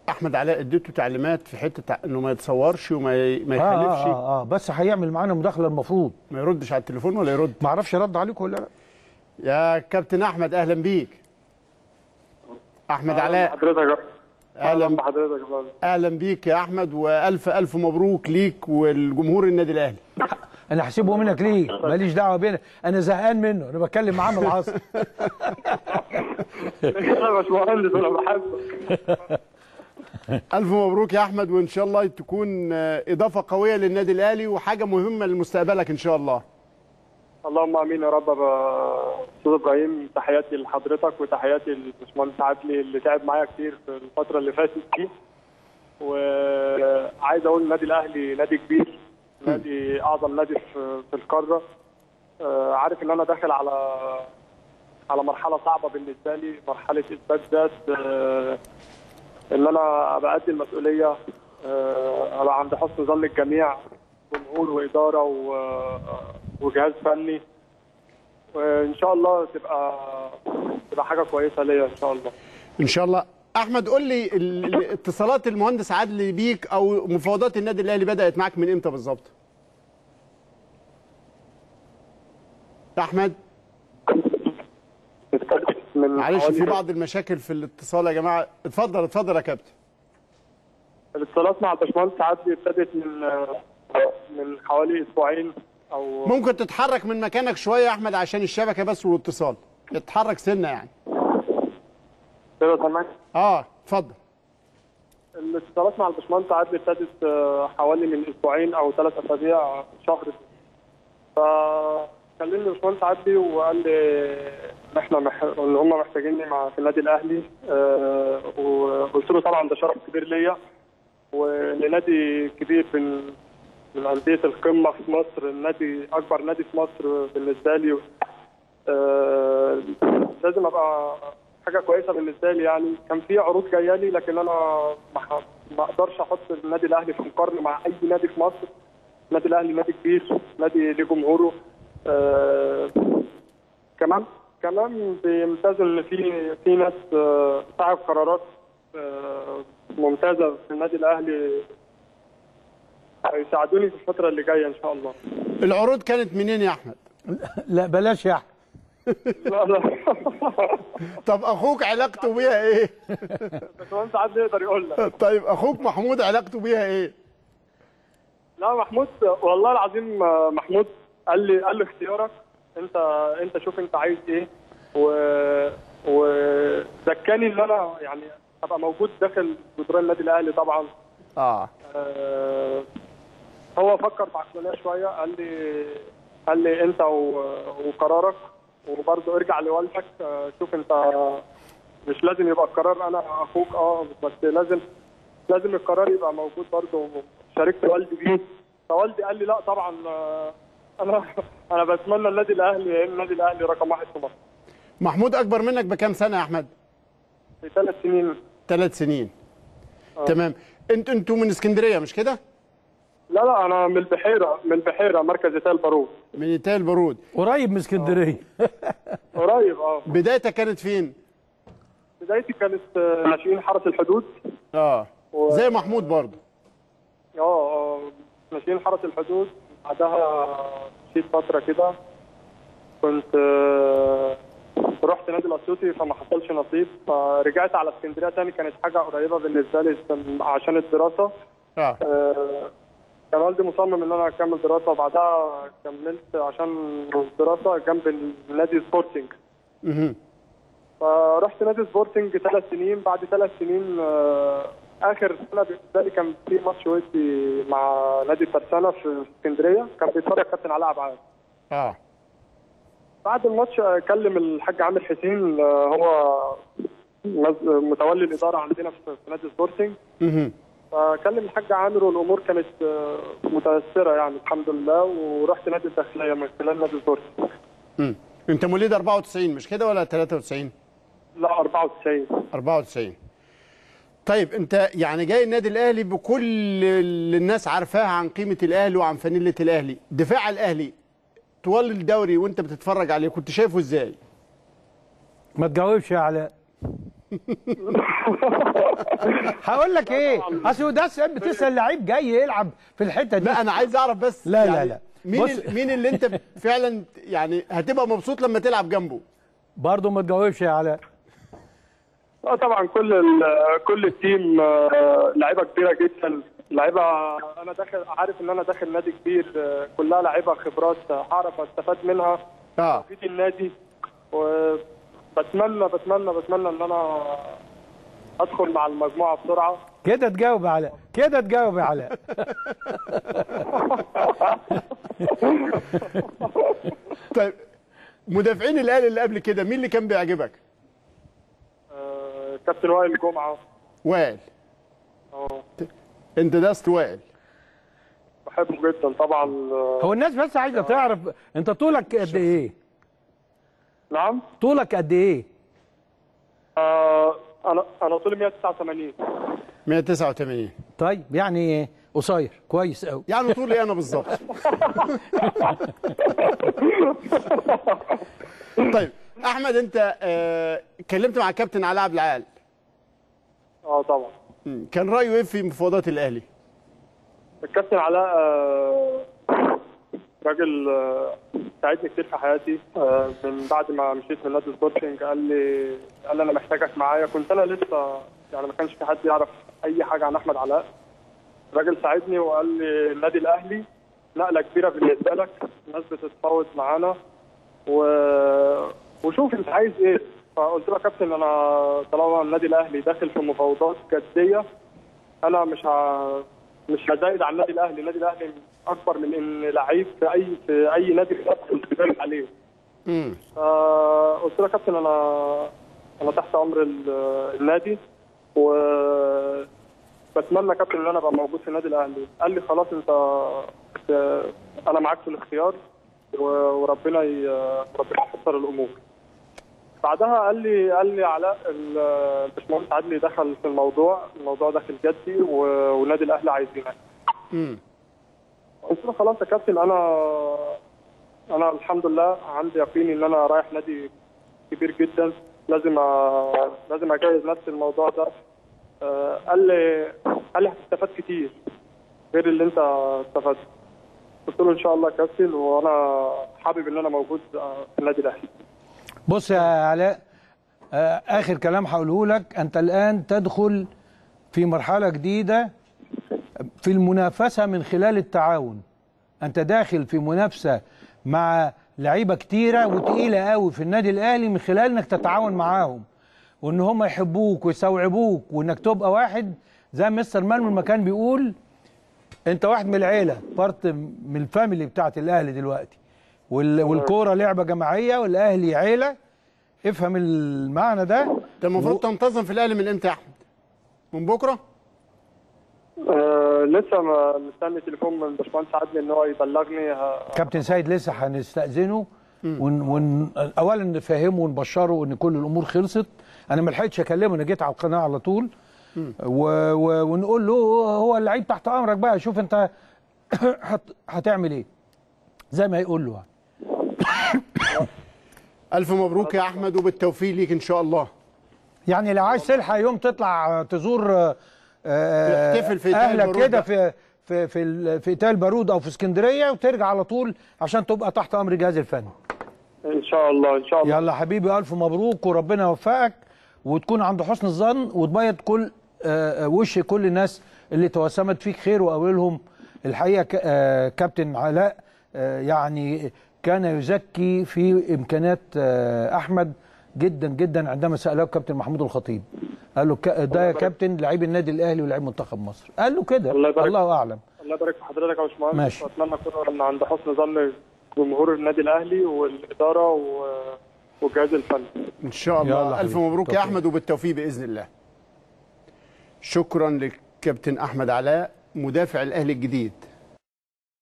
احمد علاء اديته تعليمات في حته تع- انه ما يتصورش وما ي... ما آه, يخالفش آه, اه اه بس هيعمل معانا مداخله المفروض ما يردش على التليفون ولا يرد ما اعرفش رد عليكم ولا لا يا كابتن احمد اهلا بيك احمد علاء حضرتك اهلا بحضرتك يا فندم. اهلا بيك يا احمد والف الف مبروك ليك والجمهور النادي الاهلي انا هسيبه منك ليه ماليش دعوه بينا انا زهقان منه انا بتكلم معاه من العصر انا مش مهندس انا بحبك الف مبروك يا احمد وان شاء الله تكون آه، اضافه قويه للنادي الاهلي وحاجه مهمه لمستقبلك ان شاء الله اللهم امين يا رب يا استاذ ابراهيم تحياتي لحضرتك وتحياتي للباشمهندس عدلي اللي تعب معايا كتير في الفتره اللي فاتت دي وعايز اقول النادي الاهلي نادي كبير نادي اعظم نادي في في القاره آه، عارف ان انا داخل على على مرحله صعبه بالنسبه لي مرحله اثبات ذات آه، ان انا ابقى قد المسؤوليه آه، ابقى عند حسن ظن الجميع جمهور واداره و- وجهاز فني وان شاء الله تبقى تبقى حاجه كويسه ليا ان شاء الله ان شاء الله احمد قول لي ال- ال- اتصالات المهندس عادل بيك او مفاوضات النادي الاهلي بدات معاك من امتى بالظبط يا احمد من معلش حوالي- في بعض المشاكل في الاتصال يا جماعه اتفضل اتفضل يا كابتن الاتصالات مع الباشمهندس عدلي ابتدت من من حوالي اسبوعين او ممكن تتحرك من مكانك شويه يا احمد عشان الشبكه بس والاتصال اتحرك سنه يعني كده تمام اه اتفضل الاتصالات مع الباشمهندس عدلي ابتدت آه، حوالي من اسبوعين او ثلاث اسابيع شهر فكلمني الباشمهندس عدلي وقال لي ان احنا مح... ان هم محتاجيني مع في النادي الاهلي آه، وقلت له طبعا ده شرف كبير ليا ولنادي كبير من من انديه القمه في مصر النادي اكبر نادي في مصر بالنسبه لي آه، لازم ابقى حاجه كويسه بالنسبه لي يعني كان في عروض جايه لي لكن انا ما ح- ما اقدرش احط النادي الاهلي في مقارنه مع اي نادي في مصر النادي الاهلي نادي كبير نادي ليه جمهوره آه كمان كمان بيمتاز ان في في ناس آه، صاحب قرارات آه، ممتازه في النادي الاهلي هيساعدوني في الفتره اللي جايه ان شاء الله العروض كانت منين يا احمد لا بلاش يا احمد لا لا طب اخوك علاقته بيها ايه باشمهندس عادل يقدر يقول لك طيب اخوك محمود علاقته بيها ايه لا محمود والله العظيم آه، محمود قال لي قال لي اختيارك انت انت شوف انت عايز ايه و وذكاني ان انا يعني ابقى موجود داخل جدران النادي الاهلي طبعا اه آه، هو فكر بعقلانيه شويه قال لي قال لي انت و- وقرارك وبرضه ارجع لوالدك آه، شوف انت مش لازم يبقى القرار انا اخوك اه بس لازم لازم القرار يبقى موجود برضه شاركت والدي بيه فوالدي قال لي لا طبعا آه، انا انا بتمنى النادي الاهلي لان النادي الاهلي رقم واحد في مصر محمود اكبر منك بكام سنه يا احمد في ثلاث سنين ثلاث سنين تمام انت انتوا من اسكندريه مش كده لا لا انا من البحيره من البحيره مركز تال بارود من ايتال البارود قريب من اسكندريه قريب اه بدايتك كانت فين بدايتي كانت آه، ناشئين حرس الحدود اه و- زي محمود برضه اه اه ناشئين حرس الحدود بعدها مشيت فترة كده كنت آه، رحت نادي الاسيوطي فما حصلش نصيب فرجعت على اسكندريه تاني كانت حاجه قريبه بالنسبه لي عشان الدراسه اه آه، كان والدي مصمم ان انا اكمل دراسه وبعدها كملت عشان الدراسه جنب النادي سبورتنج مهم. فرحت نادي سبورتنج ثلاث سنين بعد ثلاث سنين آه، اخر سنه بالنسبه لي كان في ماتش ودي مع نادي فرسانه في اسكندريه كان بيتفرج كابتن علاء عبعاد اه بعد الماتش آه، كلم الحاج عامر حسين آه، هو مز- متولي الاداره عندنا في في نادي سبورتنج مهم. فكلم الحاج عامر والامور كانت آه، متيسره يعني الحمد لله ورحت نادي الداخليه من خلال نادي سبورتنج مم. انت مواليد 94 مش كده ولا 93 لا 94 94 طيب انت يعني جاي النادي الاهلي بكل اللي الناس عارفاها عن قيمه الاهلي وعن فانيله الاهلي دفاع الاهلي طوال الدوري وانت بتتفرج عليه كنت شايفه ازاي ما تجاوبش يا علاء هقول لك ايه اصل ده سؤال بتسال لعيب جاي يلعب في الحته دي لا انا عايز اعرف بس لا، لا، يعني لا. مين بص- ال- مين اللي انت فعلا يعني هتبقى مبسوط لما تلعب جنبه برضه ما تجاوبش يا علاء اه طبعا كل ال- كل التيم آه، لعيبه كبيره جدا لعيبه انا داخل عارف ان انا داخل نادي كبير آه، كلها لعيبه خبرات آه، هعرف استفاد منها اه في النادي وبتمنى بتمنى بتمنى ان انا ادخل مع المجموعه بسرعه كده تجاوب يا علاء كده تجاوب يا علاء طيب مدافعين الاهلي اللي قبل كده مين اللي كان بيعجبك؟ آه، كابتن وائل جمعه وائل اه انت دست وائل بحبه جدا طبعا آه، هو الناس بس عايزه تعرف انت طولك قد ايه نعم طولك قد ايه آه، انا انا طولي 189 189 طيب يعني قصير كويس قوي يعني طولي انا بالظبط طيب احمد انت آه، اتكلمت مع الكابتن علاء عبد العال اه طبعا مم. كان رايه ايه في مفاوضات الاهلي؟ الكابتن علاء آه، راجل آه، ساعدني كتير في حياتي آه، من بعد ما مشيت من نادي سبورتنج قال لي قال لي انا محتاجك معايا كنت انا لسه يعني ما كانش في حد يعرف اي حاجه عن احمد علاء الراجل ساعدني وقال لي النادي الاهلي نقله كبيره بالنسبه لك الناس بتتفاوض معانا و... وشوف انت عايز ايه فقلت له يا كابتن انا طالما النادي الاهلي داخل في مفاوضات جديه انا مش ه... مش هزايد على النادي الاهلي، النادي الاهلي اكبر من ان لعيب في اي في اي نادي في مصر كنت بتابع عليه. امم آه، قلت له يا كابتن انا انا تحت امر ال- النادي و بتمنى يا كابتن ان انا ابقى موجود في النادي الاهلي قال لي خلاص انت آه، انا معاك في الاختيار و- وربنا ي... ربنا ييسر الامور بعدها قال لي قال لي علاء ال- الباشمهندس عدلي دخل في الموضوع الموضوع داخل جدي و- والنادي الاهلي عايزينك امم قلت له خلاص يا كابتن انا انا الحمد لله عندي يقين ان انا رايح نادي كبير جدا لازم أ... لازم اجهز نفسي الموضوع ده آه، قال لي قال لي هتستفاد كتير غير اللي انت استفدته قلت له ان شاء الله يا كابتن وانا حابب ان انا موجود آه، في النادي الاهلي بص يا علاء آه، اخر كلام هقوله لك انت الان تدخل في مرحله جديده في المنافسه من خلال التعاون انت داخل في منافسه مع لعيبه كتيره وتقيله قوي في النادي الاهلي من خلال انك تتعاون معاهم وان هم يحبوك ويستوعبوك وانك تبقى واحد زي مستر مانويل ما كان بيقول انت واحد من العيله بارت من الفاميلي بتاعت الاهلي دلوقتي وال- والكوره لعبه جماعيه والاهلي عيله افهم المعنى ده انت المفروض تنتظم في الاهلي من امتى يا احمد؟ من بكره؟ آه لسه ما مستني تليفون من الباشمهندس عادل ان هو يبلغني ه- كابتن سيد لسه هنستأذنه ون ون اولا نفهمه ونبشره ان كل الامور خلصت انا ما لحقتش اكلمه انا جيت على القناه على طول و و ونقول له هو اللعيب تحت امرك بقى شوف انت هت هتعمل ايه زي ما يقول له يعني. الف مبروك يا احمد وبالتوفيق ليك ان شاء الله يعني لو عايز تلحق يوم تطلع تزور آه، آه، تحتفل في إيتال اهلك بارود كده بقى. في في في ال- في ايتال بارود او في اسكندريه وترجع على طول عشان تبقى تحت امر الجهاز الفني ان شاء الله ان شاء الله يلا حبيبي الف مبروك وربنا يوفقك وتكون عند حسن الظن وتبيض كل آه، آه، وش كل الناس اللي توسمت فيك خير واولهم الحقيقه ك- آه، كابتن علاء آه، يعني كان يزكي في امكانات آه، احمد جدا جدا عندما ساله كابتن محمود الخطيب قال له ك- ده يا كابتن لعيب النادي الاهلي ولعيب منتخب مصر قال له كده الله يبارك. الله اعلم الله يبارك في حضرتك يا باشمهندس ماشي. واتمنى اكون عند حسن ظن جمهور النادي الاهلي والاداره و- والجهاز الفني ان شاء يلا الله الف حبيبي. مبروك يا توفيق. احمد وبالتوفيق باذن الله شكرا للكابتن احمد علاء مدافع الاهلي الجديد